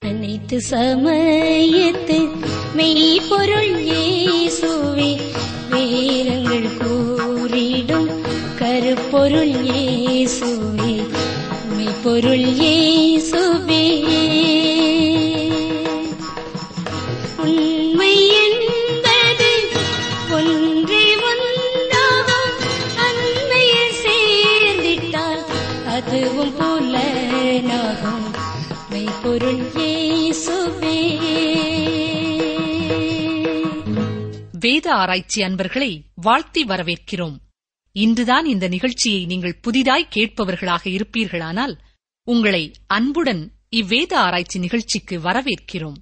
அனைத்து சமயத்து மெய்ப்பொருள் இயேசுவே வேதங்கள் கூறிடும் கருப்பொருள் இயேசுவே மெய்ப்பொருள் இயேசுவே உண்மை என்பது ஒன்றே ஒன்றாகும் அண்மையில் சேர்ந்திட்டால் அதுவும் புலனாகும் மெய்ப்பொருள் இயேசுவே வேத ஆராய்ச்சி அன்பர்களை வாழ்த்தி வரவேற்கிறோம் இன்றுதான் இந்த நிகழ்ச்சியை நீங்கள் புதிதாய் கேட்பவர்களாக இருப்பீர்களானால் உங்களை அன்புடன் இவ்வேத ஆராய்ச்சி நிகழ்ச்சிக்கு வரவேற்கிறோம்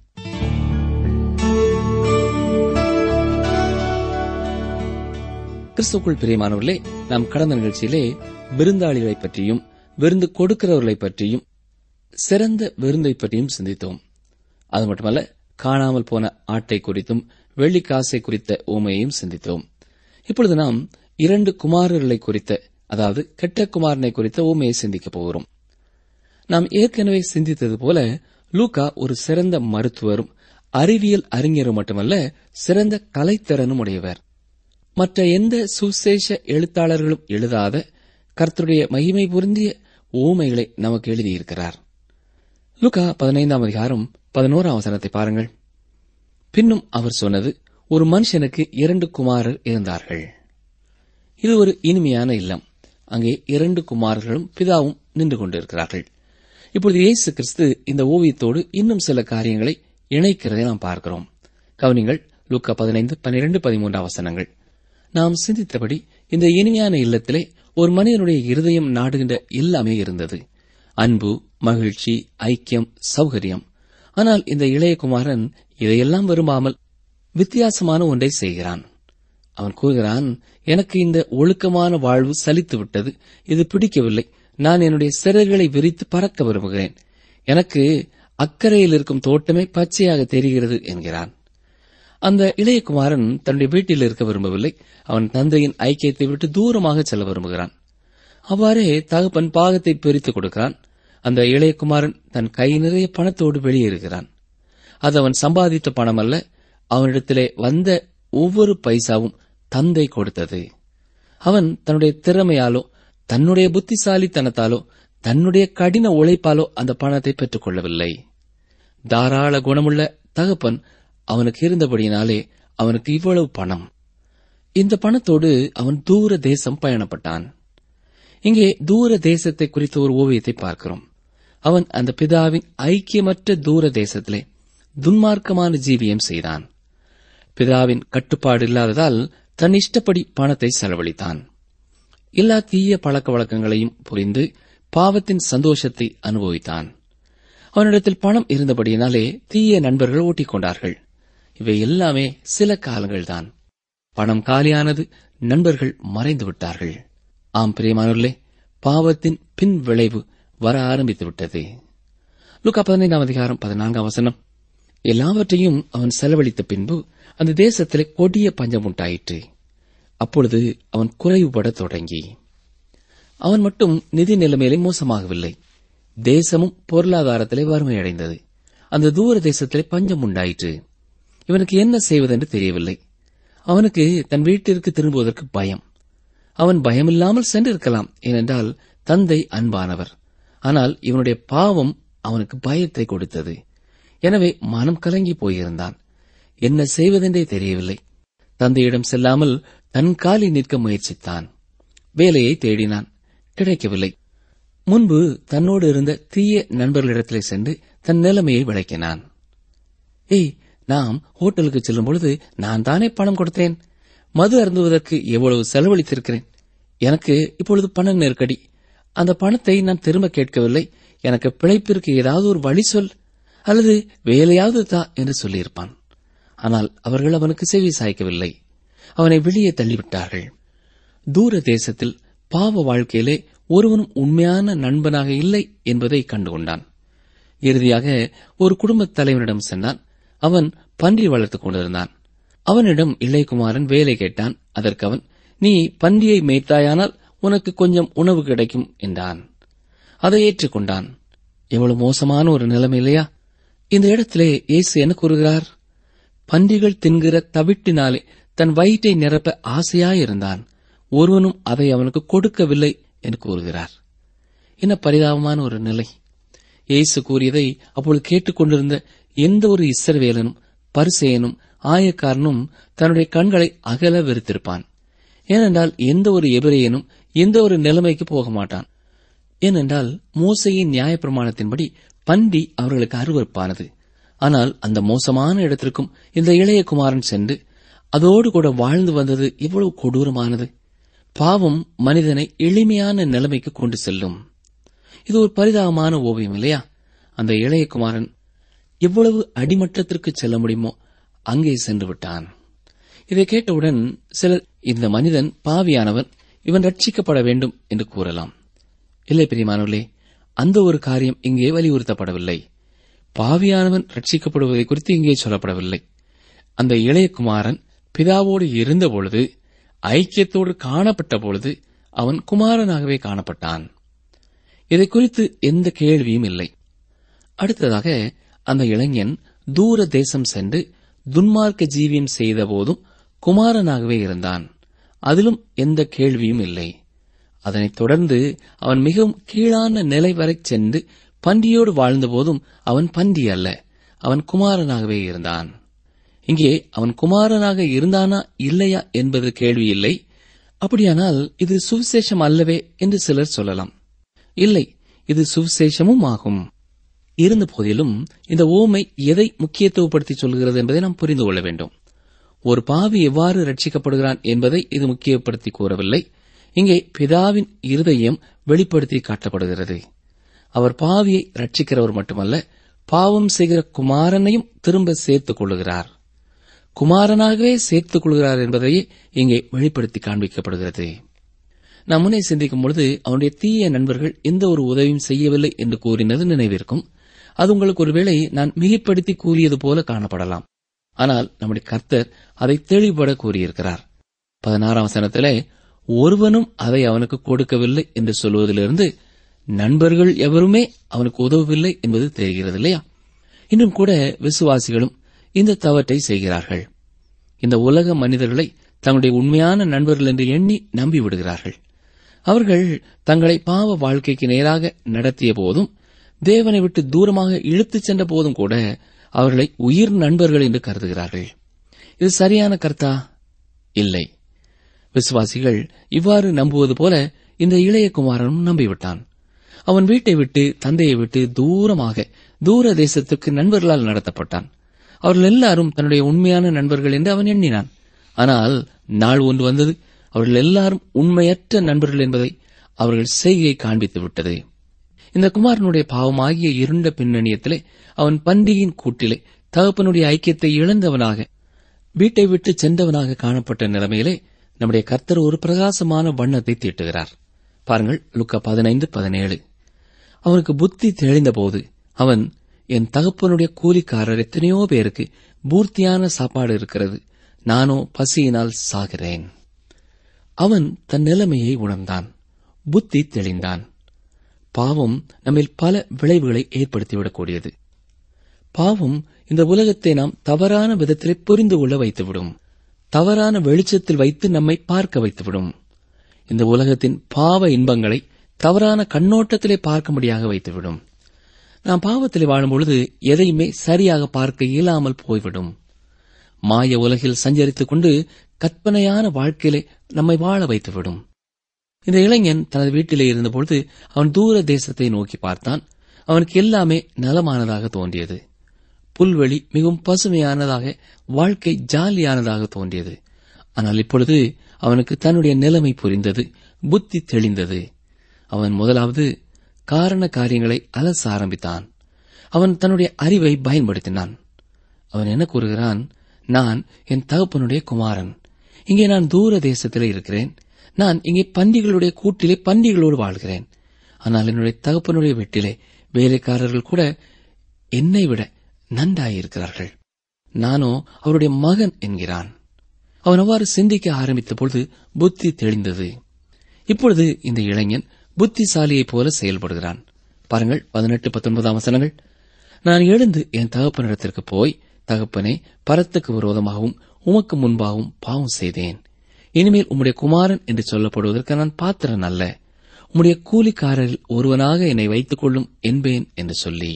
கிறிஸ்துக்குள் பிரியமானவர்களே நாம் கடந்த நிகழ்ச்சியிலே விருந்தாளிகளை பற்றியும் விருந்து கொடுக்கிறவர்களை பற்றியும் சிறந்த விருந்தை பற்றியும் சிந்தித்தோம் அது மட்டுமல்ல காணாமல் போன ஆட்டை குறித்தும் வெள்ளிக்காசை குறித்த ஊமையையும் சிந்தித்தோம் இப்பொழுது நாம் இரண்டு குமாரர்களை குறித்த அதாவது கெட்ட குமாரனை குறித்த ஊமையை சிந்திக்கப் போகிறோம் நாம் ஏற்கனவே சிந்தித்தது போல லூகா ஒரு சிறந்த மருத்துவரும் அறிவியல் அறிஞரும் மட்டுமல்ல சிறந்த கலைத்திறனும் உடையவர் மற்ற எந்த சுசேஷ எழுத்தாளர்களும் எழுதாத கர்த்தருடைய மகிமை பொருந்திய ஊமைகளை நமக்கு எழுதியிருக்கிறார் லுகா பதினைந்தாம் அதிகாரம் பதினோராம் வசனத்தை பாருங்கள் பின்னும் அவர் சொன்னது ஒரு மனுஷனுக்கு இரண்டு குமாரர் இருந்தார்கள் இது ஒரு இனிமையான இல்லம் அங்கே இரண்டு குமாரர்களும் பிதாவும் நின்று கொண்டிருக்கிறார்கள் இப்பொழுது இயேசு கிறிஸ்து இந்த ஓவியத்தோடு இன்னும் சில காரியங்களை இணைக்கிறதை நாம் பார்க்கிறோம் கவனிங்கள் லூக்கா பதினைந்து பன்னிரண்டு பதிமூன்றாம் வசனங்கள் நாம் சிந்தித்தபடி இந்த இனிமையான இல்லத்திலே ஒரு மனிதனுடைய இருதயம் நாடுகின்ற எல்லாமே இருந்தது அன்பு மகிழ்ச்சி ஐக்கியம் சௌகரியம் ஆனால் இந்த இளைய குமாரன் இதையெல்லாம் விரும்பாமல் வித்தியாசமான ஒன்றை செய்கிறான் அவன் கூறுகிறான் எனக்கு இந்த ஒழுக்கமான வாழ்வு சலித்து விட்டது இது பிடிக்கவில்லை நான் என்னுடைய சிறகுகளை விரித்து பறக்க விரும்புகிறேன் எனக்கு அக்கறையில் இருக்கும் தோட்டமே பச்சையாக தெரிகிறது என்கிறான் அந்த இளையகுமாரன் தன்னுடைய வீட்டில் இருக்க விரும்பவில்லை அவன் தந்தையின் ஐக்கியத்தை விட்டு தூரமாக செல்ல விரும்புகிறான் அவ்வாறே தகப்பன் பாகத்தை பிரித்துக் கொடுக்கிறான் அந்த இளையகுமாரன் தன் கை நிறைய பணத்தோடு வெளியேறுகிறான் அது அவன் சம்பாதித்த பணம் அல்ல அவனிடத்திலே வந்த ஒவ்வொரு பைசாவும் தந்தை கொடுத்தது அவன் தன்னுடைய திறமையாலோ தன்னுடைய புத்திசாலித்தனத்தாலோ தன்னுடைய கடின உழைப்பாலோ அந்த பணத்தை பெற்றுக் கொள்ளவில்லை தாராள குணமுள்ள தகப்பன் அவனுக்கு இருந்தபடியினாலே அவனுக்கு இவ்வளவு பணம் இந்த பணத்தோடு அவன் தூர தேசம் பயணப்பட்டான் இங்கே தூர தேசத்தை குறித்த ஒரு ஓவியத்தை பார்க்கிறோம் அவன் அந்த பிதாவின் ஐக்கியமற்ற தூர தேசத்திலே துன்மார்க்கமான ஜீவியம் செய்தான் பிதாவின் கட்டுப்பாடு இல்லாததால் தன் இஷ்டப்படி பணத்தை செலவழித்தான் எல்லா தீய பழக்க வழக்கங்களையும் புரிந்து பாவத்தின் சந்தோஷத்தை அனுபவித்தான் அவனிடத்தில் பணம் இருந்தபடியினாலே தீய நண்பர்கள் ஓட்டிக் கொண்டார்கள் இவை எல்லாமே சில காலங்கள்தான் பணம் காலியானது நண்பர்கள் மறைந்து விட்டார்கள் ஆம் பிரியமானவர்களே பாவத்தின் பின் விளைவு வர ஆரம்பித்து விட்டது லுக்கா பதினைந்தாம் அதிகாரம் பதினான்காம் வசனம் எல்லாவற்றையும் அவன் செலவழித்த பின்பு அந்த தேசத்திலே கொடிய பஞ்சம் உண்டாயிற்று அப்பொழுது அவன் குறைவுபடத் தொடங்கி அவன் மட்டும் நிதி நிலைமையிலே மோசமாகவில்லை தேசமும் பொருளாதாரத்திலே வறுமையடைந்தது அந்த தூர தேசத்திலே பஞ்சம் உண்டாயிற்று இவனுக்கு என்ன செய்வதென்று தெரியவில்லை அவனுக்கு தன் வீட்டிற்கு திரும்புவதற்கு பயம் அவன் பயமில்லாமல் சென்றிருக்கலாம் ஏனென்றால் தந்தை அன்பானவர் ஆனால் இவனுடைய பாவம் அவனுக்கு பயத்தை கொடுத்தது எனவே மனம் கலங்கி போயிருந்தான் என்ன செய்வதென்றே தெரியவில்லை தந்தையிடம் செல்லாமல் தன் காலில் நிற்க முயற்சித்தான் வேலையை தேடினான் கிடைக்கவில்லை முன்பு தன்னோடு இருந்த தீய நண்பர்களிடத்திலே சென்று தன் நிலைமையை விளக்கினான் ஏய் நாம் ஹோட்டலுக்கு செல்லும் பொழுது நான் தானே பணம் கொடுத்தேன் மது அருந்துவதற்கு எவ்வளவு செலவழித்திருக்கிறேன் எனக்கு இப்பொழுது பண நெருக்கடி அந்த பணத்தை நான் திரும்ப கேட்கவில்லை எனக்கு பிழைப்பிற்கு ஏதாவது ஒரு வழி சொல் அல்லது வேலையாவது தா என்று சொல்லியிருப்பான் ஆனால் அவர்கள் அவனுக்கு செவி சாய்க்கவில்லை அவனை வெளியே தள்ளிவிட்டார்கள் தூர தேசத்தில் பாவ வாழ்க்கையிலே ஒருவனும் உண்மையான நண்பனாக இல்லை என்பதை கண்டுகொண்டான் இறுதியாக ஒரு குடும்பத் தலைவனிடம் சென்றான் அவன் பன்றி வளர்த்துக் கொண்டிருந்தான் அவனிடம் இளையகுமாரன் வேலை கேட்டான் அதற்கு அவன் நீ பன்றியை மேய்த்தாயானால் உனக்கு கொஞ்சம் உணவு கிடைக்கும் என்றான் அதை ஏற்றுக்கொண்டான் எவ்வளவு மோசமான ஒரு நிலைமை இல்லையா இந்த இடத்திலே இயேசு என்ன கூறுகிறார் பன்றிகள் தின்கிற தவிட்டினாலே தன் வயிற்றை நிரப்ப ஆசையாயிருந்தான் ஒருவனும் அதை அவனுக்கு கொடுக்கவில்லை என்று கூறுகிறார் என்ன பரிதாபமான ஒரு நிலை இயேசு கூறியதை அப்பொழுது கேட்டுக்கொண்டிருந்த எந்த ஒரு இஸ்ரவேலனும் பரிசேயனும் ஆயக்காரனும் தன்னுடைய கண்களை அகல வெறுத்திருப்பான் ஏனென்றால் எந்த ஒரு எபிரேயனும் எந்த ஒரு நிலைமைக்கு போக மாட்டான் ஏனென்றால் மோசையின் நியாயப்பிரமாணத்தின்படி பன்றி அவர்களுக்கு அருவருப்பானது ஆனால் அந்த மோசமான இடத்திற்கும் இந்த இளைய குமாரன் சென்று அதோடு கூட வாழ்ந்து வந்தது எவ்வளவு கொடூரமானது பாவம் மனிதனை எளிமையான நிலைமைக்கு கொண்டு செல்லும் இது ஒரு பரிதாபமான ஓவியம் இல்லையா அந்த இளைய குமாரன் எவ்வளவு அடிமட்டத்திற்கு செல்ல முடியுமோ அங்கே சென்று விட்டான் இதை கேட்டவுடன் சிலர் இந்த மனிதன் பாவியானவன் இவன் ரட்சிக்கப்பட வேண்டும் என்று கூறலாம் இல்லை பிரியமானவர்களே அந்த ஒரு காரியம் இங்கே வலியுறுத்தப்படவில்லை பாவியானவன் ரட்சிக்கப்படுவதை குறித்து இங்கே சொல்லப்படவில்லை அந்த இளைய குமாரன் பிதாவோடு இருந்தபொழுது ஐக்கியத்தோடு காணப்பட்ட பொழுது அவன் குமாரனாகவே காணப்பட்டான் இதை குறித்து எந்த கேள்வியும் இல்லை அடுத்ததாக அந்த இளைஞன் தூர தேசம் சென்று துன்மார்க்க ஜீவியம் செய்தபோதும் குமாரனாகவே இருந்தான் அதிலும் எந்த கேள்வியும் இல்லை அதனைத் தொடர்ந்து அவன் மிகவும் கீழான நிலை வரை சென்று பன்றியோடு வாழ்ந்தபோதும் அவன் பன்றி அல்ல அவன் குமாரனாகவே இருந்தான் இங்கே அவன் குமாரனாக இருந்தானா இல்லையா என்பது கேள்வி இல்லை அப்படியானால் இது சுவிசேஷம் அல்லவே என்று சிலர் சொல்லலாம் இல்லை இது சுவிசேஷமும் ஆகும் இருந்த போதிலும் இந்த ஓமை எதை முக்கியத்துவப்படுத்தி சொல்கிறது என்பதை நாம் புரிந்து கொள்ள வேண்டும் ஒரு பாவி எவ்வாறு ரட்சிக்கப்படுகிறான் என்பதை இது முக்கியப்படுத்தி கூறவில்லை இங்கே பிதாவின் இருதயம் வெளிப்படுத்தி காட்டப்படுகிறது அவர் பாவியை ரட்சிக்கிறவர் மட்டுமல்ல பாவம் செய்கிற குமாரனையும் திரும்ப சேர்த்துக் கொள்ளுகிறார் குமாரனாகவே சேர்த்துக் கொள்கிறார் என்பதையே இங்கே வெளிப்படுத்தி காண்பிக்கப்படுகிறது நாம் முன்னே சிந்திக்கும் பொழுது அவனுடைய தீய நண்பர்கள் எந்த ஒரு உதவியும் செய்யவில்லை என்று கூறினது நினைவிருக்கும் அது உங்களுக்கு ஒருவேளை நான் மிகைப்படுத்தி கூறியது போல காணப்படலாம் ஆனால் நம்முடைய கர்த்தர் அதை தெளிவுபட கூறியிருக்கிறார் பதினாறாம் வசனத்திலே ஒருவனும் அதை அவனுக்கு கொடுக்கவில்லை என்று சொல்வதிலிருந்து நண்பர்கள் எவருமே அவனுக்கு உதவவில்லை என்பது தெரிகிறது இல்லையா இன்னும் கூட விசுவாசிகளும் இந்த தவற்றை செய்கிறார்கள் இந்த உலக மனிதர்களை தங்களுடைய உண்மையான நண்பர்கள் என்று எண்ணி நம்பி விடுகிறார்கள் அவர்கள் தங்களை பாவ வாழ்க்கைக்கு நேராக நடத்திய போதும் தேவனை விட்டு தூரமாக இழுத்துச் சென்ற போதும் கூட அவர்களை உயிர் நண்பர்கள் என்று கருதுகிறார்கள் இது சரியான கருத்தா இல்லை விசுவாசிகள் இவ்வாறு நம்புவது போல இந்த இளைய குமாரனும் நம்பிவிட்டான் அவன் வீட்டை விட்டு தந்தையை விட்டு தூரமாக தூர தேசத்துக்கு நண்பர்களால் நடத்தப்பட்டான் அவர்கள் எல்லாரும் தன்னுடைய உண்மையான நண்பர்கள் என்று அவன் எண்ணினான் ஆனால் நாள் ஒன்று வந்தது அவர்கள் எல்லாரும் உண்மையற்ற நண்பர்கள் என்பதை அவர்கள் செய்கை காண்பித்து விட்டது இந்த குமாரனுடைய பாவமாகிய இருண்ட பின்னணியத்திலே அவன் பன்றியின் கூட்டிலே தகப்பனுடைய ஐக்கியத்தை இழந்தவனாக வீட்டை விட்டு சென்றவனாக காணப்பட்ட நிலைமையிலே நம்முடைய கர்த்தர் ஒரு பிரகாசமான வண்ணத்தை தீட்டுகிறார் பாருங்கள் லுக்கா பதினைந்து பதினேழு அவனுக்கு புத்தி தெளிந்தபோது அவன் என் தகப்பனுடைய கூலிக்காரர் எத்தனையோ பேருக்கு பூர்த்தியான சாப்பாடு இருக்கிறது நானோ பசியினால் சாகிறேன் அவன் தன் நிலைமையை உணர்ந்தான் புத்தி தெளிந்தான் பாவம் நம்மில் பல விளைவுகளை ஏற்படுத்திவிடக்கூடியது பாவம் இந்த உலகத்தை நாம் தவறான விதத்திலே புரிந்து கொள்ள வைத்துவிடும் தவறான வெளிச்சத்தில் வைத்து நம்மை பார்க்க வைத்துவிடும் இந்த உலகத்தின் பாவ இன்பங்களை தவறான கண்ணோட்டத்திலே பார்க்கும்படியாக வைத்துவிடும் நாம் பாவத்திலே வாழும்பொழுது எதையுமே சரியாக பார்க்க இயலாமல் போய்விடும் மாய உலகில் சஞ்சரித்துக் கொண்டு கற்பனையான வாழ்க்கையிலே நம்மை வாழ வைத்துவிடும் இந்த இளைஞன் தனது வீட்டிலே இருந்தபொழுது அவன் தூர தேசத்தை நோக்கி பார்த்தான் அவனுக்கு எல்லாமே நலமானதாக தோன்றியது புல்வெளி மிகவும் பசுமையானதாக வாழ்க்கை ஜாலியானதாக தோன்றியது ஆனால் இப்பொழுது அவனுக்கு தன்னுடைய நிலைமை புரிந்தது புத்தி தெளிந்தது அவன் முதலாவது காரண காரியங்களை அலச ஆரம்பித்தான் அவன் தன்னுடைய அறிவை பயன்படுத்தினான் அவன் என்ன கூறுகிறான் நான் என் தகப்பனுடைய குமாரன் இங்கே நான் தூர தேசத்திலே இருக்கிறேன் நான் இங்கே பண்டிகளுடைய கூட்டிலே பண்டிகளோடு வாழ்கிறேன் ஆனால் என்னுடைய தகப்பனுடைய வீட்டிலே வேலைக்காரர்கள் கூட என்னை விட நன்றாயிருக்கிறார்கள் நானோ அவருடைய மகன் என்கிறான் அவன் அவ்வாறு சிந்திக்க ஆரம்பித்த பொழுது புத்தி தெளிந்தது இப்பொழுது இந்த இளைஞன் புத்திசாலியைப் போல செயல்படுகிறான் பாருங்கள் பதினெட்டு பத்தொன்பதாம் வசனங்கள் நான் எழுந்து என் தகப்பனிடத்திற்கு போய் தகப்பனே பரத்துக்கு விரோதமாகவும் உமக்கு முன்பாகவும் பாவம் செய்தேன் இனிமேல் உம்முடைய குமாரன் என்று சொல்லப்படுவதற்கு நான் பாத்திரன் அல்ல உம்முடைய கூலிக்காரரில் ஒருவனாக என்னை வைத்துக் கொள்ளும் என்பேன் என்று சொல்லி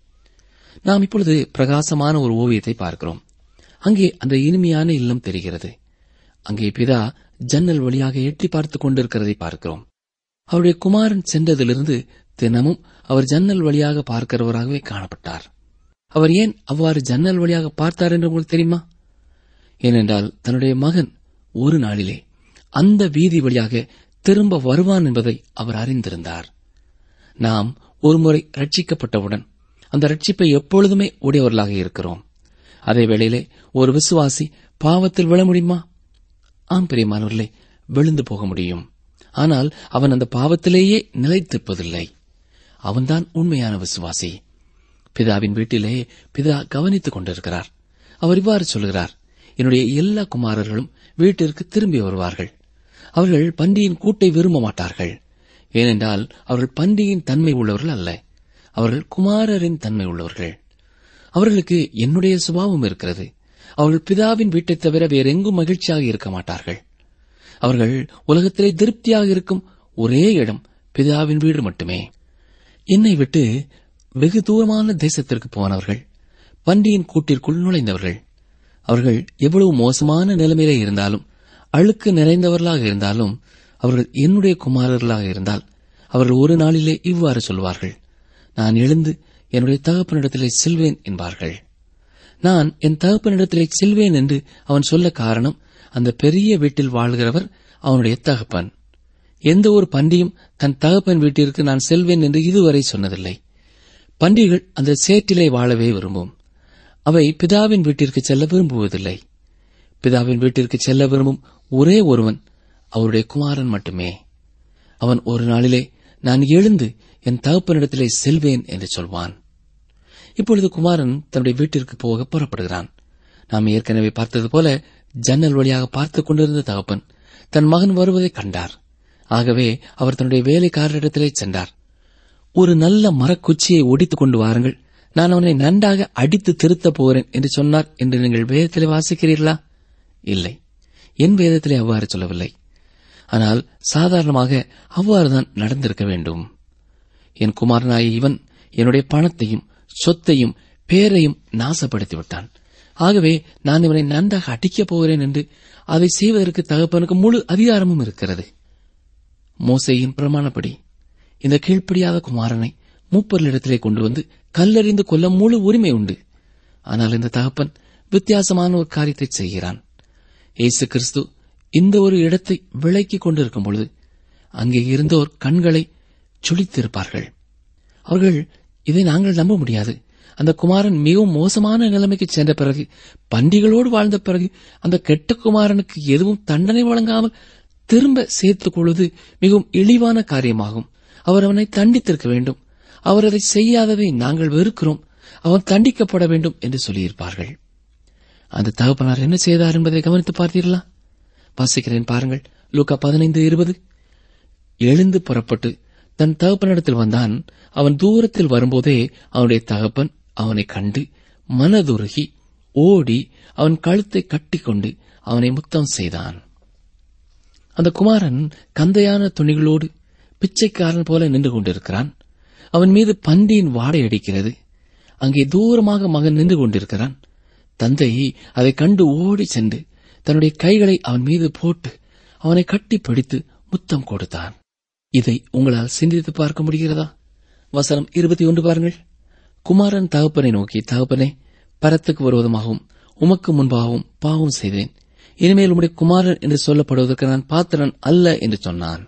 நாம் இப்பொழுது பிரகாசமான ஒரு ஓவியத்தை பார்க்கிறோம் அங்கே அந்த இனிமையான இல்லம் தெரிகிறது அங்கே பிதா ஜன்னல் வழியாக எட்டி பார்த்துக் கொண்டிருக்கிறதை பார்க்கிறோம் அவருடைய குமாரன் சென்றதிலிருந்து தினமும் அவர் ஜன்னல் வழியாக பார்க்கிறவராகவே காணப்பட்டார் அவர் ஏன் அவ்வாறு ஜன்னல் வழியாக பார்த்தார் என்று உங்களுக்கு தெரியுமா ஏனென்றால் தன்னுடைய மகன் ஒரு நாளிலே அந்த வீதி வழியாக திரும்ப வருவான் என்பதை அவர் அறிந்திருந்தார் நாம் ஒருமுறை ரட்சிக்கப்பட்டவுடன் அந்த ரட்சிப்பை எப்பொழுதுமே உடையவர்களாக இருக்கிறோம் அதே வேளையிலே ஒரு விசுவாசி பாவத்தில் விழ முடியுமா ஆம் பிரியமானவர்களே விழுந்து போக முடியும் ஆனால் அவன் அந்த பாவத்திலேயே நிலைத்திருப்பதில்லை அவன்தான் உண்மையான விசுவாசி பிதாவின் வீட்டிலே பிதா கவனித்துக் கொண்டிருக்கிறார் அவர் இவ்வாறு சொல்கிறார் என்னுடைய எல்லா குமாரர்களும் வீட்டிற்கு திரும்பி வருவார்கள் அவர்கள் பண்டியின் கூட்டை விரும்ப மாட்டார்கள் ஏனென்றால் அவர்கள் பண்டியின் தன்மை உள்ளவர்கள் அல்ல அவர்கள் குமாரரின் தன்மை உள்ளவர்கள் அவர்களுக்கு என்னுடைய சுபாவம் இருக்கிறது அவர்கள் பிதாவின் வீட்டைத் தவிர வேறெங்கும் மகிழ்ச்சியாக இருக்க மாட்டார்கள் அவர்கள் உலகத்திலே திருப்தியாக இருக்கும் ஒரே இடம் பிதாவின் வீடு மட்டுமே என்னை விட்டு வெகு தூரமான தேசத்திற்கு போனவர்கள் பண்டியின் கூட்டிற்குள் நுழைந்தவர்கள் அவர்கள் எவ்வளவு மோசமான நிலைமையிலே இருந்தாலும் அழுக்கு நிறைந்தவர்களாக இருந்தாலும் அவர்கள் என்னுடைய குமாரர்களாக இருந்தால் அவர்கள் ஒரு நாளிலே இவ்வாறு சொல்வார்கள் நான் எழுந்து என்னுடைய தகப்பனிடத்திலே செல்வேன் என்பார்கள் நான் என் தகப்பனிடத்திலே செல்வேன் என்று அவன் சொல்ல காரணம் அந்த பெரிய வீட்டில் வாழ்கிறவர் அவனுடைய தகப்பன் எந்த ஒரு பண்டியும் தன் தகப்பன் வீட்டிற்கு நான் செல்வேன் என்று இதுவரை சொன்னதில்லை பண்டிகள் அந்த சேற்றிலே வாழவே விரும்பும் அவை பிதாவின் வீட்டிற்கு செல்ல விரும்புவதில்லை பிதாவின் வீட்டிற்கு செல்ல விரும்பும் ஒரே ஒருவன் அவருடைய குமாரன் மட்டுமே அவன் ஒரு நாளிலே நான் எழுந்து என் தகப்பனிடத்திலே செல்வேன் என்று சொல்வான் இப்பொழுது குமாரன் தன்னுடைய வீட்டிற்கு போக புறப்படுகிறான் நாம் ஏற்கனவே பார்த்தது போல ஜன்னல் வழியாக பார்த்துக் கொண்டிருந்த தகப்பன் தன் மகன் வருவதை கண்டார் ஆகவே அவர் தன்னுடைய வேலைக்காரரிடத்திலே சென்றார் ஒரு நல்ல மரக்குச்சியை ஒடித்துக் கொண்டு வாருங்கள் நான் அவனை நன்றாக அடித்து திருத்தப் போகிறேன் என்று சொன்னார் என்று நீங்கள் வேதத்திலே வாசிக்கிறீர்களா இல்லை என் வேதத்திலே அவ்வாறு சொல்லவில்லை ஆனால் சாதாரணமாக அவ்வாறுதான் நடந்திருக்க வேண்டும் என் குமாரனாய இவன் என்னுடைய பணத்தையும் சொத்தையும் பேரையும் நாசப்படுத்தி விட்டான் ஆகவே நான் இவனை நன்றாக அடிக்கப் போகிறேன் என்று அதை செய்வதற்கு தகப்பனுக்கு முழு அதிகாரமும் இருக்கிறது மோசையின் பிரமாணப்படி இந்த கீழ்ப்படியாத குமாரனை மூப்பர்களிடத்திலே கொண்டு வந்து கல்லறிந்து கொல்ல முழு உரிமை உண்டு ஆனால் இந்த தகப்பன் வித்தியாசமான ஒரு காரியத்தை செய்கிறான் இயேசு கிறிஸ்து இந்த ஒரு இடத்தை விளக்கிக் கொண்டிருக்கும் பொழுது அங்கே இருந்தோர் கண்களை சுழித்திருப்பார்கள் அவர்கள் இதை நாங்கள் நம்ப முடியாது அந்த குமாரன் மிகவும் மோசமான நிலைமைக்கு சென்ற பிறகு பண்டிகளோடு வாழ்ந்த பிறகு அந்த கெட்ட குமாரனுக்கு எதுவும் தண்டனை வழங்காமல் திரும்ப சேர்த்துக் கொள்வது மிகவும் இழிவான காரியமாகும் அவர் அவனை தண்டித்திருக்க வேண்டும் அவர் அதை செய்யாததை நாங்கள் வெறுக்கிறோம் அவன் தண்டிக்கப்பட வேண்டும் என்று சொல்லியிருப்பார்கள் அந்த தகப்பனார் என்ன செய்தார் என்பதை கவனித்து பார்த்தீர்களா வாசிக்கிறேன் பாருங்கள் லூக்கா பதினைந்து இருபது எழுந்து புறப்பட்டு தன் தகப்பனிடத்தில் வந்தான் அவன் தூரத்தில் வரும்போதே அவனுடைய தகப்பன் அவனை கண்டு மனதுருகி ஓடி அவன் கழுத்தை கட்டிக்கொண்டு அவனை முத்தம் செய்தான் அந்த குமாரன் கந்தையான துணிகளோடு பிச்சைக்காரன் போல நின்று கொண்டிருக்கிறான் அவன் மீது பண்டியின் வாடை அடிக்கிறது அங்கே தூரமாக மகன் நின்று கொண்டிருக்கிறான் தந்தை அதை கண்டு ஓடி சென்று தன்னுடைய கைகளை அவன் மீது போட்டு அவனை கட்டி பிடித்து முத்தம் கொடுத்தான் இதை உங்களால் சிந்தித்து பார்க்க முடிகிறதா வசனம் இருபத்தி ஒன்று பாருங்கள் குமாரன் தகப்பனை நோக்கி தகப்பனே பரத்துக்கு விரோதமாகவும் உமக்கு முன்பாகவும் பாவம் செய்தேன் இனிமேல் உம்முடைய குமாரன் என்று சொல்லப்படுவதற்கு நான் பாத்திரன் அல்ல என்று சொன்னான்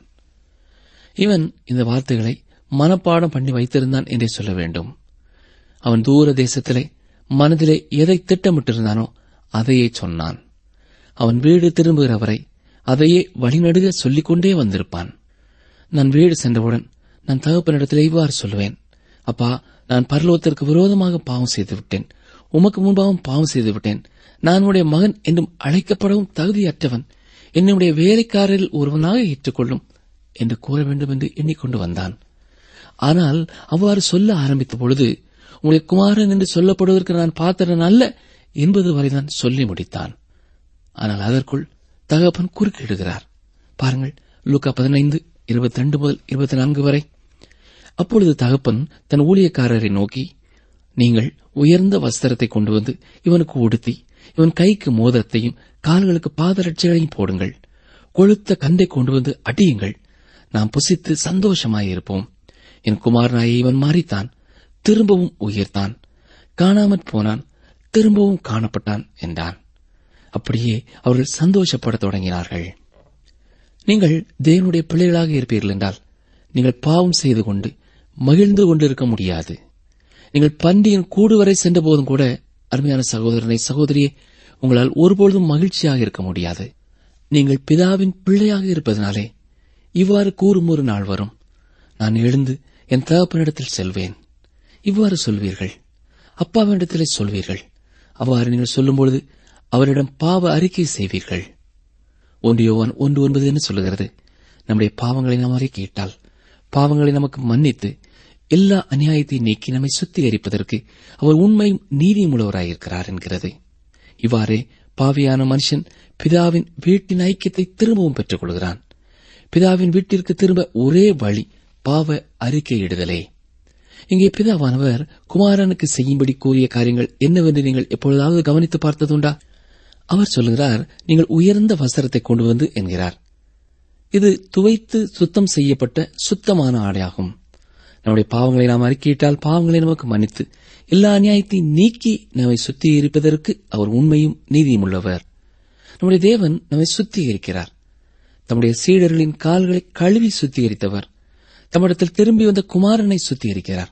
இவன் இந்த வார்த்தைகளை மனப்பாடம் பண்ணி வைத்திருந்தான் என்றே சொல்ல வேண்டும் அவன் தூர தேசத்திலே மனதிலே எதை திட்டமிட்டிருந்தானோ அதையே சொன்னான் அவன் வீடு திரும்புகிற வரை அதையே வழிநடுக சொல்லிக் கொண்டே வந்திருப்பான் நான் வீடு சென்றவுடன் நான் தகப்பனிடத்தில் இவ்வாறு சொல்லுவேன் அப்பா நான் பரலோகத்திற்கு விரோதமாக பாவம் செய்து விட்டேன் உமக்கு முன்பாகவும் பாவம் செய்து விட்டேன் நான் உடைய மகன் என்றும் அழைக்கப்படவும் தகுதியற்றவன் என்னுடைய வேலைக்காரரில் ஒருவனாக ஏற்றுக்கொள்ளும் என்று கூற வேண்டும் என்று எண்ணிக்கொண்டு வந்தான் ஆனால் அவ்வாறு சொல்ல ஆரம்பித்த பொழுது உங்களுடைய குமாரன் என்று சொல்லப்படுவதற்கு நான் பாத்திரன் அல்ல என்பது வரைதான் சொல்லி முடித்தான் ஆனால் அதற்குள் தகப்பன் குறுக்கிடுகிறார் பாருங்கள் லூக்கா பதினைந்து இருபத்தி ரெண்டு முதல் இருபத்தி நான்கு வரை அப்பொழுது தகப்பன் தன் ஊழியக்காரரை நோக்கி நீங்கள் உயர்ந்த வஸ்திரத்தை கொண்டு வந்து இவனுக்கு உடுத்தி இவன் கைக்கு மோதிரத்தையும் கால்களுக்கு பாதரட்சைகளையும் போடுங்கள் கொழுத்த கந்தை கொண்டு வந்து அடியுங்கள் நாம் புசித்து சந்தோஷமாயிருப்போம் என் குமாரனாயை இவன் மாறித்தான் திரும்பவும் உயிர்த்தான் காணாமற் போனான் திரும்பவும் காணப்பட்டான் என்றான் அப்படியே அவர்கள் சந்தோஷப்படத் தொடங்கினார்கள் நீங்கள் தேவனுடைய பிள்ளைகளாக இருப்பீர்கள் என்றால் நீங்கள் பாவம் செய்து கொண்டு மகிழ்ந்து கொண்டிருக்க முடியாது நீங்கள் பண்டியின் கூடு வரை சென்ற போதும் கூட அருமையான சகோதரனை சகோதரியே உங்களால் ஒருபொழுதும் மகிழ்ச்சியாக இருக்க முடியாது நீங்கள் பிதாவின் பிள்ளையாக இருப்பதனாலே இவ்வாறு கூறும் ஒரு நாள் வரும் நான் எழுந்து என் தகப்பனிடத்தில் செல்வேன் இவ்வாறு சொல்வீர்கள் அப்பாவினிடத்திலே சொல்வீர்கள் அவ்வாறு நீங்கள் சொல்லும்பொழுது அவரிடம் பாவ அறிக்கை செய்வீர்கள் ஒன்று யோவான் ஒன்று ஒன்பது என்று சொல்லுகிறது நம்முடைய பாவங்களை நாம் அறிக்கையிட்டால் பாவங்களை நமக்கு மன்னித்து எல்லா அநியாயத்தை நீக்கி நம்மை சுத்திகரிப்பதற்கு அவர் உண்மையும் நீதியும் உள்ளவராயிருக்கிறார் என்கிறது இவ்வாறே பாவியான மனுஷன் பிதாவின் வீட்டின் ஐக்கியத்தை திரும்பவும் பெற்றுக் கொள்கிறான் பிதாவின் வீட்டிற்கு திரும்ப ஒரே வழி பாவ அறிக்கையிடுதலே இங்கே பிதாவானவர் குமாரனுக்கு செய்யும்படி கூறிய காரியங்கள் என்னவென்று நீங்கள் எப்பொழுதாவது கவனித்து பார்த்ததுண்டா அவர் சொல்லுகிறார் நீங்கள் உயர்ந்த வஸ்திரத்தை கொண்டு வந்து என்கிறார் இது துவைத்து சுத்தம் செய்யப்பட்ட சுத்தமான ஆடையாகும் நம்முடைய பாவங்களை நாம் அறிக்கையிட்டால் பாவங்களை நமக்கு மன்னித்து எல்லா அநியாயத்தையும் நீக்கி நம்மை சுத்திகரிப்பதற்கு அவர் உண்மையும் நீதியும் உள்ளவர் நம்முடைய தேவன் நம்மை சுத்திகரிக்கிறார் தம்முடைய சீடர்களின் கால்களை கழுவி சுத்திகரித்தவர் தம்மிடத்தில் திரும்பி வந்த குமாரனை சுத்திகரிக்கிறார்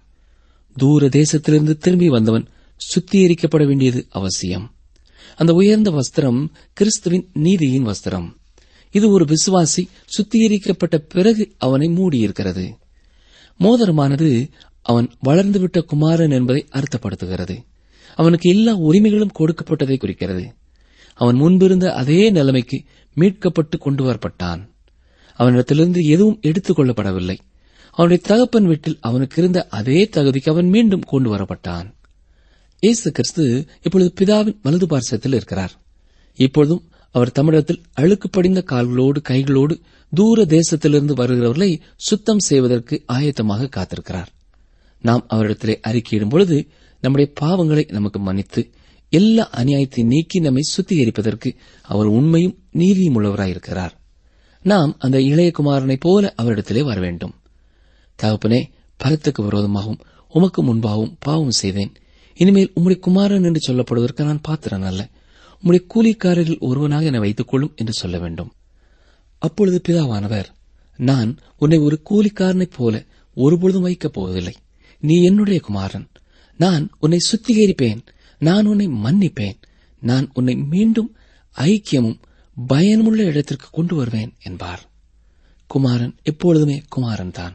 தூர தேசத்திலிருந்து திரும்பி வந்தவன் சுத்திகரிக்கப்பட வேண்டியது அவசியம் அந்த உயர்ந்த வஸ்திரம் கிறிஸ்துவின் நீதியின் வஸ்திரம் இது ஒரு விசுவாசி சுத்திகரிக்கப்பட்ட பிறகு அவனை மூடியிருக்கிறது மோதிரமானது அவன் வளர்ந்துவிட்ட குமாரன் என்பதை அர்த்தப்படுத்துகிறது அவனுக்கு எல்லா உரிமைகளும் கொடுக்கப்பட்டதை குறிக்கிறது அவன் முன்பிருந்த அதே நிலைமைக்கு மீட்கப்பட்டு கொண்டு வரப்பட்டான் அவனிடத்திலிருந்து எதுவும் எடுத்துக் கொள்ளப்படவில்லை அவனுடைய தகப்பன் வீட்டில் அவனுக்கு இருந்த அதே தகுதிக்கு அவன் மீண்டும் கொண்டு வரப்பட்டான் இயேசு கிறிஸ்து இப்பொழுது பிதாவின் வலது பார்சத்தில் இருக்கிறார் இப்பொழுதும் அவர் தமிழகத்தில் அழுக்கு படிந்த கால்களோடு கைகளோடு தூர தேசத்திலிருந்து வருகிறவர்களை சுத்தம் செய்வதற்கு ஆயத்தமாக காத்திருக்கிறார் நாம் அவரிடத்திலே அறிக்கையிடும் பொழுது நம்முடைய பாவங்களை நமக்கு மன்னித்து எல்லா அநியாயத்தை நீக்கி நம்மை சுத்திகரிப்பதற்கு அவர் உண்மையும் நீதியும் உள்ளவராயிருக்கிறார் நாம் அந்த இளையகுமாரனைப் போல அவரிடத்திலே வர வேண்டும் தகப்பனே பலத்துக்கு விரோதமாகவும் உமக்கு முன்பாகவும் பாவம் செய்தேன் இனிமேல் உம்முடைய குமாரன் என்று சொல்லப்படுவதற்கு நான் பாத்திரன் அல்ல உம்முடைய கூலிக்காரரில் ஒருவனாக என்னை வைத்துக் கொள்ளும் என்று சொல்ல வேண்டும் அப்பொழுது பிதாவானவர் நான் உன்னை ஒரு கூலிக்காரனைப் போல ஒருபொழுதும் வைக்கப் போவதில்லை நீ என்னுடைய குமாரன் நான் உன்னை சுத்திகரிப்பேன் நான் உன்னை மன்னிப்பேன் நான் உன்னை மீண்டும் ஐக்கியமும் பயனுமுள்ள இடத்திற்கு கொண்டு வருவேன் என்பார் குமாரன் எப்பொழுதுமே குமாரன் தான்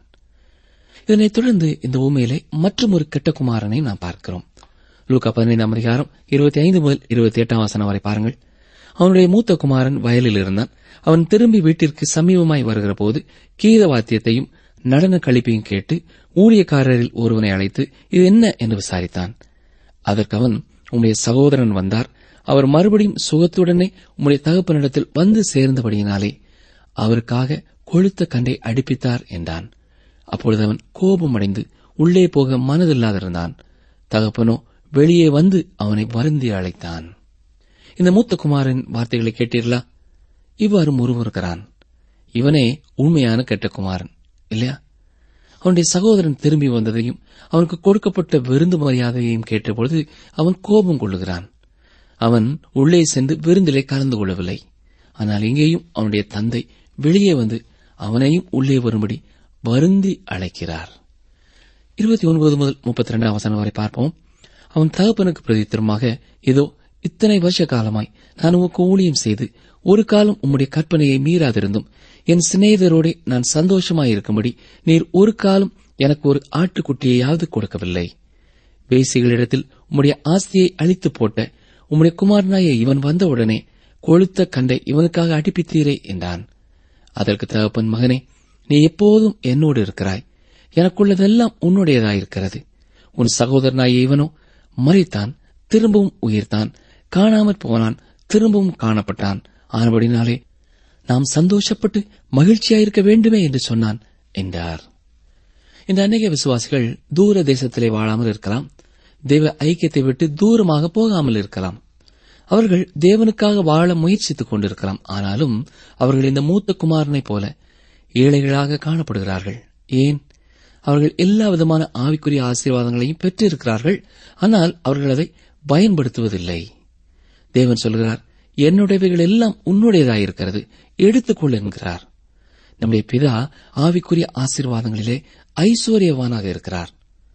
இதனைத் தொடர்ந்து இந்த உண்மையிலே மற்றும் ஒரு கெட்ட குமாரனை நாம் பார்க்கிறோம் லூக்கா பதினைந்தாம் அதிகாரம் இருபத்தி ஐந்து முதல் இருபத்தி எட்டாம் வசனம் வரை பாருங்கள் அவனுடைய மூத்த குமாரன் வயலில் இருந்தான் அவன் திரும்பி வீட்டிற்கு சமீபமாய் வருகிற போது கீத வாத்தியத்தையும் நடன கழிப்பையும் கேட்டு ஊழியக்காரரில் ஒருவனை அழைத்து இது என்ன என்று விசாரித்தான் அதற்கு அவன் உம்முடைய சகோதரன் வந்தார் அவர் மறுபடியும் சுகத்துடனே உம்முடைய தகப்பனிடத்தில் வந்து சேர்ந்தபடியினாலே அவருக்காக கொழுத்த கண்டை அடிப்பித்தார் என்றான் அப்பொழுது அவன் கோபமடைந்து உள்ளே போக மனதில்லாதிருந்தான் தகப்பனோ வெளியே வந்து அவனை வருந்தி அழைத்தான் இந்த மூத்த குமாரின் வார்த்தைகளை கேட்டீர்களா இவ்வாறு முறுமுறுக்கிறான் இவனே உண்மையான கெட்ட குமாரன் இல்லையா அவனுடைய சகோதரன் திரும்பி வந்ததையும் அவனுக்கு கொடுக்கப்பட்ட விருந்து மரியாதையையும் கேட்டபொழுது அவன் கோபம் கொள்ளுகிறான் அவன் உள்ளே சென்று விருந்திலே கலந்து கொள்ளவில்லை ஆனால் இங்கேயும் அவனுடைய தந்தை வெளியே வந்து அவனையும் உள்ளே வரும்படி வருந்தி அழைக்கிறார் இருபத்தி ஒன்பது முதல் முப்பத்தி ரெண்டாம் வசனம் வரை பார்ப்போம் அவன் தகப்பனுக்கு பிரதித்திரமாக இதோ இத்தனை வருஷ காலமாய் நான் உமக்கு ஊழியம் செய்து ஒரு காலம் உம்முடைய கற்பனையை மீறாதிருந்தும் என் சிநேகிதரோடே நான் சந்தோஷமாயிருக்கும்படி நீர் ஒரு காலம் எனக்கு ஒரு ஆட்டுக்குட்டியையாவது கொடுக்கவில்லை வேசிகளிடத்தில் உம்முடைய ஆஸ்தியை அழித்து போட்ட உம்முடைய குமாரனாய இவன் வந்தவுடனே கொழுத்த கண்டை இவனுக்காக அடிப்பித்தீரே என்றான் அதற்கு தகப்பன் மகனே நீ எப்போதும் என்னோடு இருக்கிறாய் எனக்குள்ளதெல்லாம் உன்னுடையதாயிருக்கிறது உன் சகோதரனாய இவனோ மறித்தான் திரும்பவும் உயிர்த்தான் காணாமற் போனான் திரும்பவும் காணப்பட்டான் ஆனபடினாலே நாம் சந்தோஷப்பட்டு மகிழ்ச்சியாயிருக்க வேண்டுமே என்று சொன்னான் என்றார் இந்த அநேக விசுவாசிகள் தூர தேசத்திலே வாழாமல் இருக்கலாம் தேவ ஐக்கியத்தை விட்டு தூரமாக போகாமல் இருக்கலாம் அவர்கள் தேவனுக்காக வாழ முயற்சித்துக் கொண்டிருக்கலாம் ஆனாலும் அவர்கள் இந்த மூத்த குமாரனைப் போல ஏழைகளாக காணப்படுகிறார்கள் ஏன் அவர்கள் எல்லா விதமான ஆவிக்குரிய ஆசீர்வாதங்களையும் பெற்றிருக்கிறார்கள் ஆனால் அவர்கள் அதை பயன்படுத்துவதில்லை தேவன் சொல்கிறார் என்னுடையவைகள் எல்லாம் உன்னுடையதாயிருக்கிறது எடுத்துக்கொள் என்கிறார் நம்முடைய பிதா ஆவிக்குரிய ஆசீர்வாதங்களிலே ஐஸ்வர்யவானாக இருக்கிறார்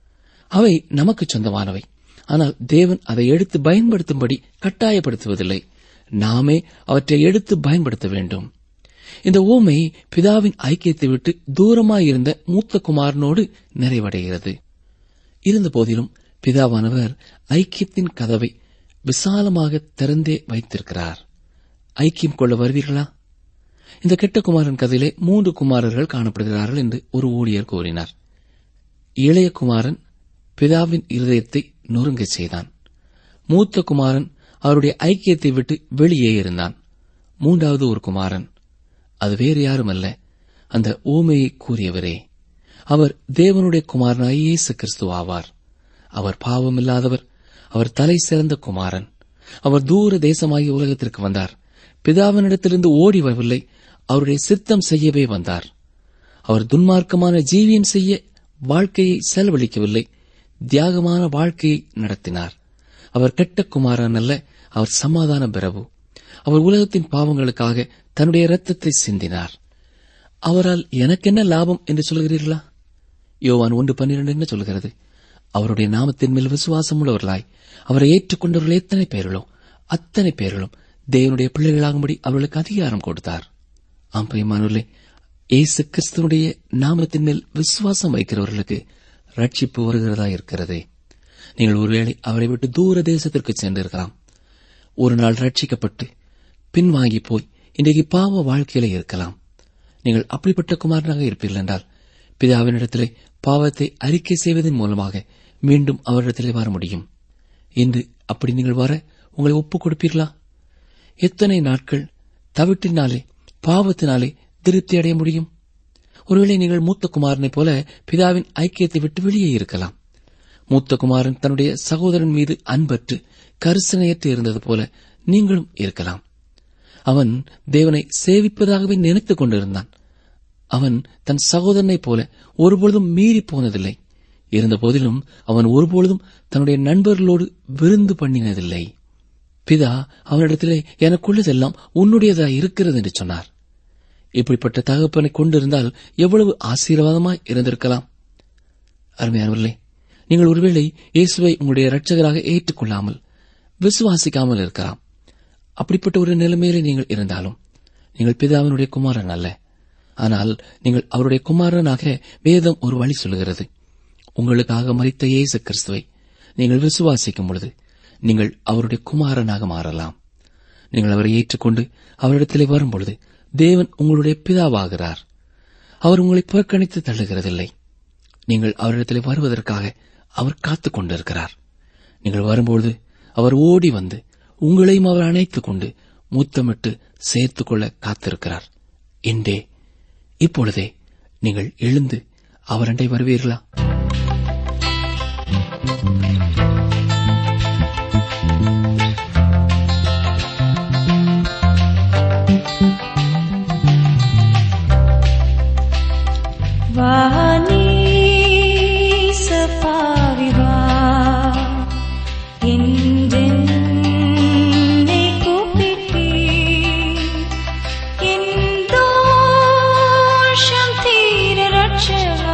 அவை நமக்கு சொந்தமானவை ஆனால் தேவன் அதை எடுத்து பயன்படுத்தும்படி கட்டாயப்படுத்துவதில்லை நாமே அவற்றை எடுத்து பயன்படுத்த வேண்டும் இந்த ஊமை பிதாவின் ஐக்கியத்தை விட்டு தூரமாயிருந்த மூத்த குமாரனோடு நிறைவடைகிறது இருந்த போதிலும் பிதாவானவர் ஐக்கியத்தின் கதவை விசாலமாக திறந்தே வைத்திருக்கிறார் ஐக்கியம் கொள்ள வருவீர்களா இந்த கெட்ட குமாரன் கதையிலே மூன்று குமாரர்கள் காணப்படுகிறார்கள் என்று ஒரு ஊழியர் கூறினார் இளைய குமாரன் பிதாவின் இருதயத்தை நொறுங்கச் செய்தான் மூத்த குமாரன் அவருடைய ஐக்கியத்தை விட்டு வெளியே இருந்தான் மூன்றாவது ஒரு குமாரன் அது வேறு யாருமல்ல அந்த ஊமையை கூறியவரே அவர் தேவனுடைய குமாரனாய் இயேசு கிறிஸ்து ஆவார் அவர் பாவமில்லாதவர் அவர் தலை சிறந்த குமாரன் அவர் தூர தேசமாகிய உலகத்திற்கு வந்தார் பிதாவினிடத்திலிருந்து ஓடி வரவில்லை அவருடைய சித்தம் செய்யவே வந்தார் அவர் துன்மார்க்கமான ஜீவியம் செய்ய வாழ்க்கையை செலவழிக்கவில்லை தியாகமான வாழ்க்கையை நடத்தினார் அவர் கெட்ட குமாரன் அல்ல அவர் சமாதான பிரபு அவர் உலகத்தின் பாவங்களுக்காக தன்னுடைய இரத்தத்தை சிந்தினார் அவரால் எனக்கென்ன லாபம் என்று சொல்கிறீர்களா யோவான் ஒன்று பன்னிரண்டு என்ன சொல்கிறது அவருடைய நாமத்தின் மேல் விசுவாசம் உள்ளவர்களாய் அவரை ஏற்றுக்கொண்டவர்கள் எத்தனை பேர்களோ அத்தனை பேர்களும் தேவனுடைய பிள்ளைகளாகும்படி அவர்களுக்கு அதிகாரம் கொடுத்தார் ஆம் பிரியமானவர்களே இயேசு கிறிஸ்துவனுடைய நாமத்தின் மேல் விசுவாசம் வைக்கிறவர்களுக்கு ரட்சிப்பு வருகிறதா இருக்கிறது நீங்கள் ஒருவேளை அவரை விட்டு தூர தேசத்திற்கு சென்றிருக்கலாம் ஒரு நாள் ரட்சிக்கப்பட்டு பின்வாங்கி போய் இன்றைக்கு பாவ வாழ்க்கையில இருக்கலாம் நீங்கள் அப்படிப்பட்ட குமாரனாக இருப்பீர்கள் என்றால் பிதாவினிடத்திலே பாவத்தை அறிக்கை செய்வதன் மூலமாக மீண்டும் அவரிடத்திலே வர முடியும் இன்று அப்படி நீங்கள் வர உங்களை ஒப்புக் கொடுப்பீர்களா எத்தனை நாட்கள் தவிட்டினாலே பாவத்தினாலே திருப்தி அடைய முடியும் ஒருவேளை நீங்கள் மூத்த குமாரனைப் போல பிதாவின் ஐக்கியத்தை விட்டு வெளியே இருக்கலாம் மூத்த குமாரன் தன்னுடைய சகோதரன் மீது அன்பற்று கரிசனையற்று இருந்தது போல நீங்களும் இருக்கலாம் அவன் தேவனை சேவிப்பதாகவே நினைத்துக் கொண்டிருந்தான் அவன் தன் சகோதரனைப் போல ஒருபொழுதும் மீறி போனதில்லை இருந்தபோதிலும் அவன் ஒருபொழுதும் தன்னுடைய நண்பர்களோடு விருந்து பண்ணினதில்லை பிதா அவனிடத்திலே எனக்குள்ளதெல்லாம் உன்னுடையதாய் இருக்கிறது என்று சொன்னார் இப்படிப்பட்ட தகப்பனை கொண்டிருந்தால் எவ்வளவு ஆசீர்வாதமாய் இருந்திருக்கலாம் அருமையானவர்களே நீங்கள் ஒருவேளை இயேசுவை உங்களுடைய இரட்சகராக ஏற்றுக்கொள்ளாமல் விசுவாசிக்காமல் இருக்கலாம் அப்படிப்பட்ட ஒரு நிலைமையிலே நீங்கள் இருந்தாலும் நீங்கள் பிதாவினுடைய குமாரன் அல்ல ஆனால் நீங்கள் அவருடைய குமாரனாக வேதம் ஒரு வழி சொல்கிறது உங்களுக்காக மறித்த இயேசு கிறிஸ்துவை நீங்கள் விசுவாசிக்கும் பொழுது நீங்கள் அவருடைய குமாரனாக மாறலாம் நீங்கள் அவரை ஏற்றுக்கொண்டு அவரிடத்திலே வரும்பொழுது தேவன் உங்களுடைய பிதாவாகிறார் அவர் உங்களை புறக்கணித்து தள்ளுகிறதில்லை நீங்கள் அவரிடத்திலே வருவதற்காக அவர் காத்துக் கொண்டிருக்கிறார் நீங்கள் வரும்பொழுது அவர் ஓடி வந்து உங்களையும் அவர் அணைத்துக் கொண்டு முத்தமிட்டு சேர்த்துக் கொள்ள காத்திருக்கிறார் என்றே இப்பொழுதே நீங்கள் எழுந்து அவரண்டை வருவீர்களா வானீச பாவிவா என்றென்னை கூப்பிட்டீர். என் தோஷம் தீர ரட்சகா,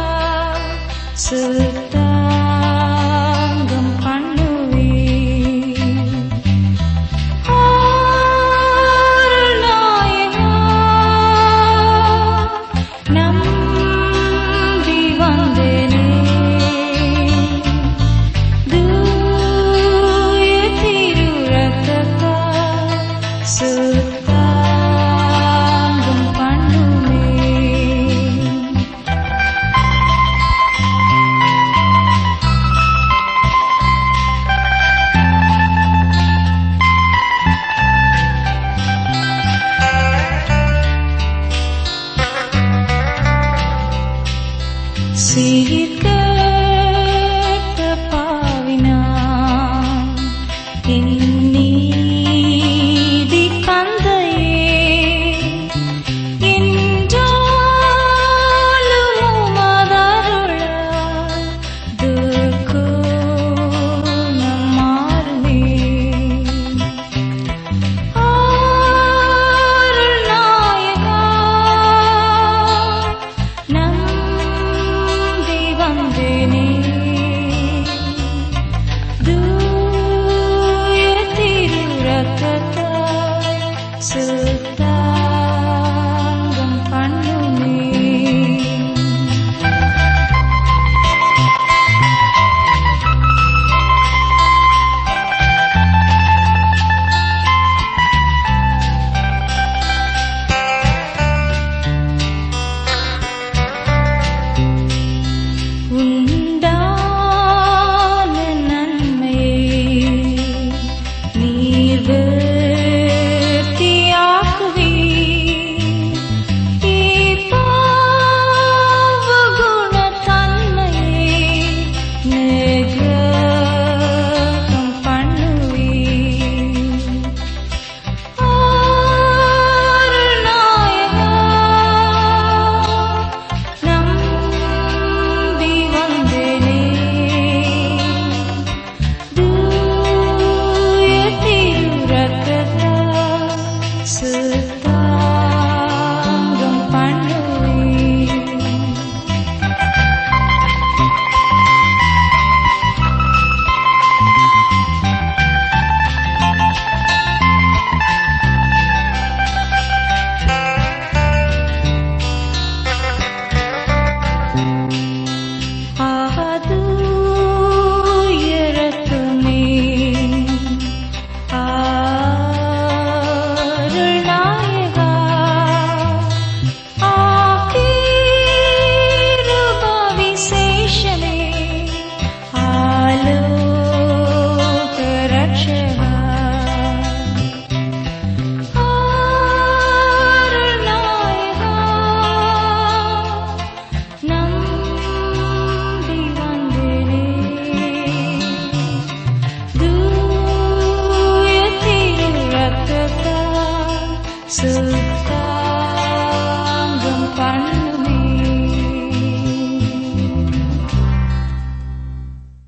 சுத்தாங்கம் பண்ணுவீர். அருள்நாயகா, நம்பி வந்தேனே. தூய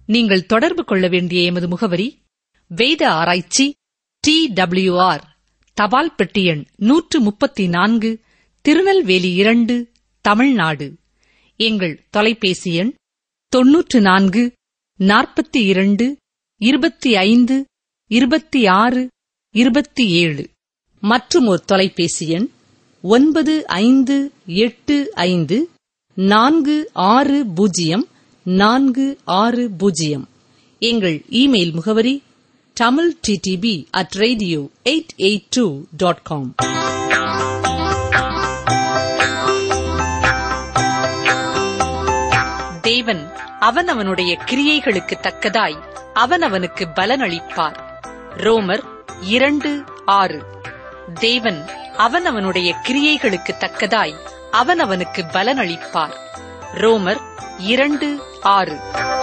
நீங்கள் தொடர்பு கொள்ள வேண்டிய எமது முகவரி வேத ஆராய்ச்சி டி ஆர் தபால் பெட்டி எண் நூற்று முப்பத்தி நான்கு திருநெல்வேலி இரண்டு தமிழ்நாடு எங்கள் தொலைபேசி எண் தொன்னூற்று நான்கு நாற்பத்தி இரண்டு இருபத்தி ஐந்து இருபத்தி ஆறு இருபத்தி ஏழு மற்றும் ஒரு தொலைபேசி எண் ஒன்பது ஐந்து எட்டு ஐந்து நான்கு ஆறு பூஜ்ஜியம் நான்கு ஆறு பூஜ்ஜியம் எங்கள் இமெயில் முகவரி Tamil DTP at radio eight eight two dot com தேவன் அவனவனுடைய கிரியைகளுக்கு தக்கதாய் அவனவனுக்கு பலனளிப்பார் ரோமர் இரண்டு ஆறு தேவன் அவனவனுடைய கிரியைகளுக்கு தக்கதாய் அவனவனுக்கு பலனளிப்பார் ரோமர் இரண்டு ஆறு